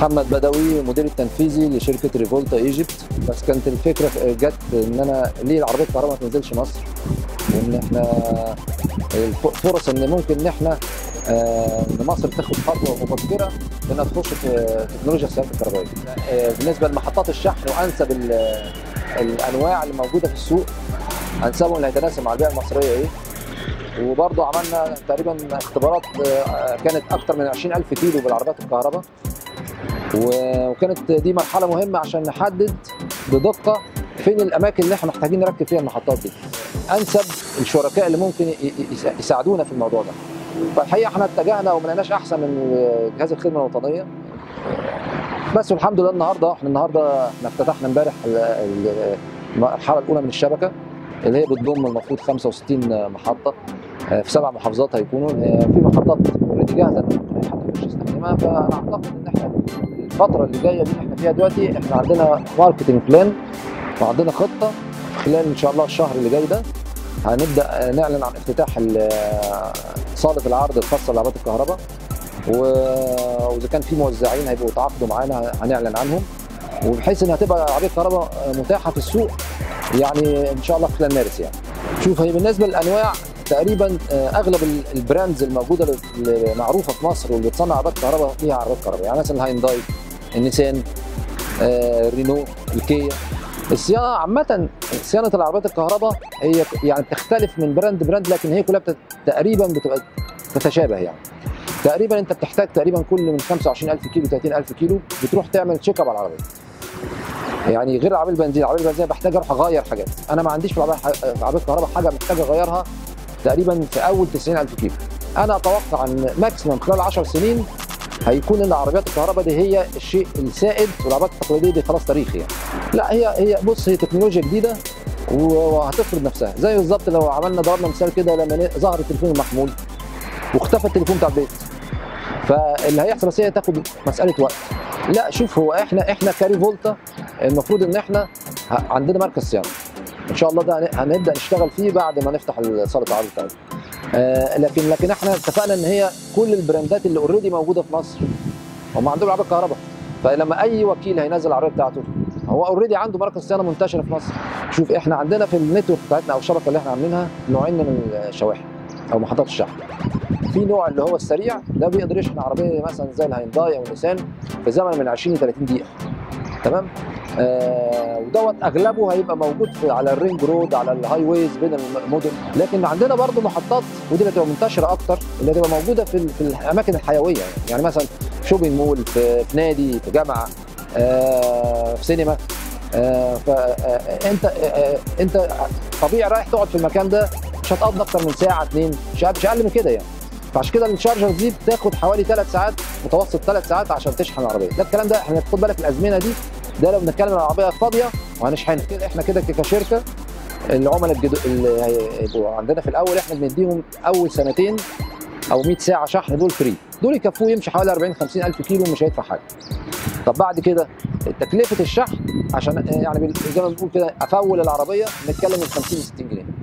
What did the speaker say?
محمد بدوي مدير التنفيذي لشركه ريفولتا ايجيبت بس كانت الفكره جت ان انا ليه العربيه الكهرباء ما تنزلش مصر وان احنا الفرص ان ممكن ان احنا آه، ان مصر تاخد خطوه مبكره انها تخش في تكنولوجيا السيارات الكهربائيه آه، بالنسبه لمحطات الشحن وانسب ال- الانواع اللي موجوده في السوق انسبهم اللي هيتناسب مع البيئه المصريه ايه وبرضه عملنا تقريبا اختبارات آه، كانت اكثر من 20000 كيلو بالعربيات الكهرباء و- وكانت دي مرحله مهمه عشان نحدد بدقه فين الاماكن اللي احنا محتاجين نركب فيها المحطات دي انسب الشركاء اللي ممكن ي- ي- يساعدونا في الموضوع ده فالحقيقه احنا اتجهنا وما لقيناش احسن من جهاز الخدمه الوطنيه بس والحمد لله النهارده احنا النهارده احنا افتتحنا امبارح ال- ال- المرحله الاولى من الشبكه اللي هي بتضم المفروض 65 محطه آه، في سبع محافظات هيكونوا آه، في محطات اوريدي جاهزه إن ممكن اي حد يخش يستخدمها فانا اعتقد ان احنا الفتره اللي جايه دي اللي احنا فيها دلوقتي احنا عندنا ماركتنج بلان وعندنا خطه خلال ان شاء الله الشهر اللي جاي ده هنبدا نعلن عن افتتاح ال- صاله العرض الخاصه بالعربيات الكهرباء و- واذا كان في موزعين هيبقوا يتعاقدوا معانا هنعلن عنهم وبحيث ان هتبقى عربيه كهرباء متاحه في السوق يعني ان شاء الله خلال مارس يعني شوف هي بالنسبه للانواع تقريبا آه، اغلب ال- البراندز الموجوده اللي معروفه في مصر واللي بتصنع عربيات كهرباء فيها عربيات كهرباء يعني مثلا الهاينداي النيسان آه، الرينو الكيا الصيانه عامه صيانه العربيات الكهرباء هي يعني بتختلف من براند براند لكن هي كلها بت- تقريبا بتبقى تتشابه يعني تقريبا انت بتحتاج تقريبا كل من 25000 كيلو 30000 كيلو بتروح تعمل تشيك اب على العربيه يعني غير العربيه البنزين العربيه البنزين بحتاج اروح اغير حاجات انا ما عنديش في العربيه في عربيه الكهرباء حاجه محتاج اغيرها تقريبا في اول 90000 كيلو انا اتوقع ان ماكسيمم خلال 10 سنين هيكون ان عربيات الكهرباء دي هي الشيء السائد والعربيات التقليديه دي خلاص تاريخي يعني لا هي هي بص هي تكنولوجيا جديده وهتفرض نفسها زي بالظبط لو عملنا ضربنا مثال كده لما ن- ظهر التليفون المحمول واختفى التليفون بتاع البيت فاللي هيحصل بس هي تاخد مساله وقت لا شوف هو احنا احنا كاري فولتا المفروض ان احنا ه- عندنا مركز صيانه ان شاء الله ده هن- هنبدا نشتغل فيه بعد ما نفتح صاله العرض بتاعتنا آه لكن لكن احنا اتفقنا ان هي كل البراندات اللي اوريدي موجوده في مصر هم عندهم عربيه كهرباء فلما اي وكيل هينزل العربيه بتاعته هو اوريدي عنده مركز صيانه منتشره في مصر شوف احنا عندنا في النتورك بتاعتنا او الشبكه اللي احنا عاملينها نوعين من الشواحن او محطات الشحن في نوع اللي هو السريع ده بيقدر يشحن عربيه مثلا زي الهينداي او النيسان في زمن من 20 ل 30 دقيقه تمام آه ودوت اغلبه هيبقى موجود في على الرينج رود على الهاي ويز بين المدن لكن عندنا برضو محطات ودي اللي هتبقى منتشره اكتر اللي هتبقى موجوده في ال- في الاماكن الحيويه يعني, يعني مثلا شوبينج مول في, في نادي في جامعه آه في سينما آه فانت آه انت طبيعي رايح تقعد في المكان ده مش هتقضي اكتر من ساعه اتنين مش مش اقل من كده يعني فعشان كده الشارجر دي بتاخد حوالي ثلاث ساعات متوسط ثلاث ساعات عشان تشحن العربيه ده الكلام ده احنا خد بالك الازمنه دي ده لو بنتكلم عن العربيه فاضيه وهنشحنها كده احنا كده كشركه العملاء الجدو... اللي هيبقوا عندنا في الاول احنا بنديهم اول سنتين او 100 ساعه شحن دول فري دول يكفوه يمشي حوالي 40 50 الف كيلو مش هيدفع حاجه طب بعد كده تكلفه الشحن عشان يعني زي ما بنقول كده افول العربيه نتكلم من 50 ل 60 جنيه